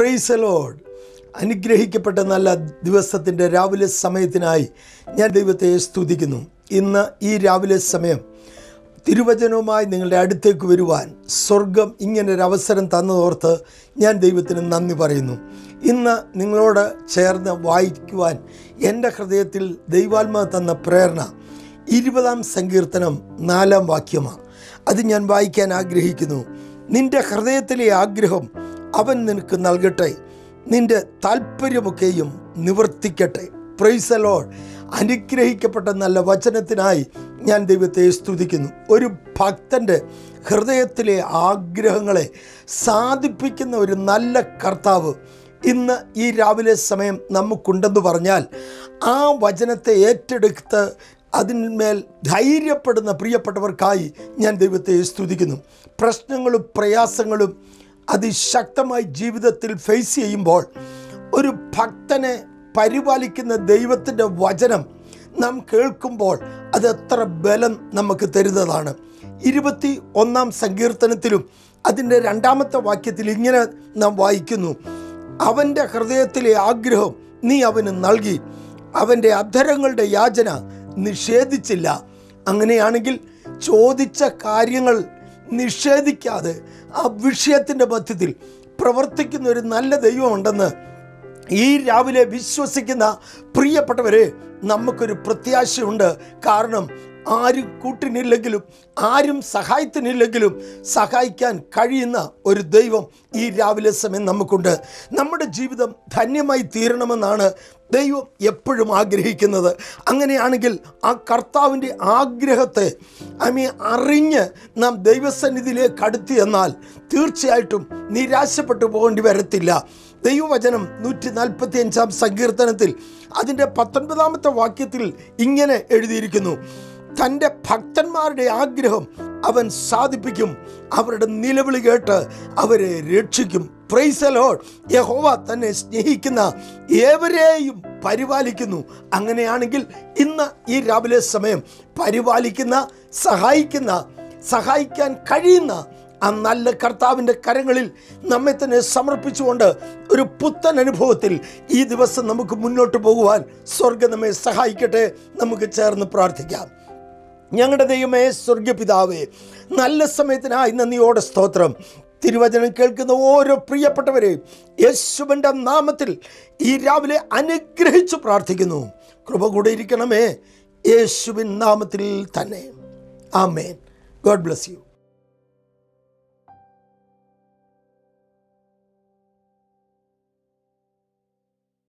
price load അനുഗ്രഹിക്കപ്പെട്ട നല്ല ദിവസത്തിൻ്റെ രാവിലെ സമയത്തിനായി ഞാൻ ദൈവത്തെ സ്തുതിക്കുന്നു ഇന്ന് ഈ രാവിലെ സമയം തിരുവചനവുമായി നിങ്ങളുടെ അടുത്തേക്ക് വരുവാൻ സ്വർഗം ഇങ്ങനൊരു അവസരം തന്നതോർത്ത് ഞാൻ ദൈവത്തിന് നന്ദി പറയുന്നു ഇന്ന് നിങ്ങളോട് ചേർന്ന് വായിക്കുവാൻ എൻ്റെ ഹൃദയത്തിൽ ദൈവാത്മാ തന്ന പ്രേരണ ഇരുപതാം സങ്കീർത്തനം നാലാം വാക്യമാണ് അത് ഞാൻ വായിക്കാൻ ആഗ്രഹിക്കുന്നു നിന്റെ ഹൃദയത്തിലെ ആഗ്രഹം അവൻ നിനക്ക് നൽകട്ടെ നിന്റെ താല്പര്യമൊക്കെയും നിവർത്തിക്കട്ടെ പ്രൈസ് ലോഡ് അനുഗ്രഹിക്കപ്പെട്ട നല്ല വചനത്തിനായി ഞാൻ ദൈവത്തെ സ്തുതിക്കുന്നു ഒരു ഭക്തൻ്റെ ഹൃദയത്തിലെ ആഗ്രഹങ്ങളെ സാധിപ്പിക്കുന്ന ഒരു നല്ല കർത്താവ് ഇന്ന് ഈ രാവിലെ സമയം നമുക്കുണ്ടെന്ന് പറഞ്ഞാൽ ആ വചനത്തെ ഏറ്റെടുത്ത് അതിന്മേൽ ധൈര്യപ്പെടുന്ന പ്രിയപ്പെട്ടവർക്കായി ഞാൻ ദൈവത്തെ സ്തുതിക്കുന്നു പ്രശ്നങ്ങളും പ്രയാസങ്ങളും അതിശക്തമായി ജീവിതത്തിൽ ഫേസ് ചെയ്യുമ്പോൾ ഒരു ഭക്തനെ പരിപാലിക്കുന്ന ദൈവത്തിൻ്റെ വചനം നാം കേൾക്കുമ്പോൾ അത് എത്ര ബലം നമുക്ക് തരുന്നതാണ് ഇരുപത്തി ഒന്നാം സങ്കീർത്തനത്തിലും അതിൻ്റെ രണ്ടാമത്തെ വാക്യത്തിൽ ഇങ്ങനെ നാം വായിക്കുന്നു അവൻ്റെ ഹൃദയത്തിലെ ആഗ്രഹം നീ അവന് നൽകി അവൻ്റെ അധരങ്ങളുടെ യാചന നിഷേധിച്ചില്ല അങ്ങനെയാണെങ്കിൽ ചോദിച്ച കാര്യങ്ങൾ നിഷേധിക്കാതെ ആ വിഷയത്തിൻ്റെ മധ്യത്തിൽ പ്രവർത്തിക്കുന്ന ഒരു നല്ല ദൈവമുണ്ടെന്ന് ഈ രാവിലെ വിശ്വസിക്കുന്ന പ്രിയപ്പെട്ടവരെ നമുക്കൊരു പ്രത്യാശയുണ്ട് കാരണം ആരും കൂട്ടിനില്ലെങ്കിലും ആരും സഹായത്തിനില്ലെങ്കിലും സഹായിക്കാൻ കഴിയുന്ന ഒരു ദൈവം ഈ രാവിലെ സമയം നമുക്കുണ്ട് നമ്മുടെ ജീവിതം ധന്യമായി തീരണമെന്നാണ് ദൈവം എപ്പോഴും ആഗ്രഹിക്കുന്നത് അങ്ങനെയാണെങ്കിൽ ആ കർത്താവിൻ്റെ ആഗ്രഹത്തെ ഐ മീൻ അറിഞ്ഞ് നാം ദൈവസന്നിധിയിലേക്ക് അടുത്ത് എന്നാൽ തീർച്ചയായിട്ടും നിരാശപ്പെട്ടു പോകേണ്ടി വരത്തില്ല ദൈവവചനം നൂറ്റി നാൽപ്പത്തി അഞ്ചാം സങ്കീർത്തനത്തിൽ അതിൻ്റെ പത്തൊൻപതാമത്തെ വാക്യത്തിൽ ഇങ്ങനെ എഴുതിയിരിക്കുന്നു തൻ്റെ ഭക്തന്മാരുടെ ആഗ്രഹം അവൻ സാധിപ്പിക്കും അവരുടെ നിലവിളി കേട്ട് അവരെ രക്ഷിക്കും പ്രൈസലോഡ് യഹോവ തന്നെ സ്നേഹിക്കുന്ന ഏവരെയും പരിപാലിക്കുന്നു അങ്ങനെയാണെങ്കിൽ ഇന്ന് ഈ രാവിലെ സമയം പരിപാലിക്കുന്ന സഹായിക്കുന്ന സഹായിക്കാൻ കഴിയുന്ന ആ നല്ല കർത്താവിൻ്റെ കരങ്ങളിൽ നമ്മെ തന്നെ സമർപ്പിച്ചുകൊണ്ട് ഒരു പുത്തൻ അനുഭവത്തിൽ ഈ ദിവസം നമുക്ക് മുന്നോട്ട് പോകുവാൻ സ്വർഗം നമ്മെ സഹായിക്കട്ടെ നമുക്ക് ചേർന്ന് പ്രാർത്ഥിക്കാം ഞങ്ങളുടെ ദൈവമേ സ്വർഗപിതാവേ നല്ല സമയത്തിനായി നന്ദിയോടെ സ്തോത്രം തിരുവചനം കേൾക്കുന്ന ഓരോ പ്രിയപ്പെട്ടവരെയും യേശുവിൻ്റെ നാമത്തിൽ ഈ രാവിലെ അനുഗ്രഹിച്ചു പ്രാർത്ഥിക്കുന്നു കൃപ കൂടെ ഇരിക്കണമേ യേശുവിൻ നാമത്തിൽ തന്നെ ആമേൻ ഗോഡ് ബ്ലസ് യു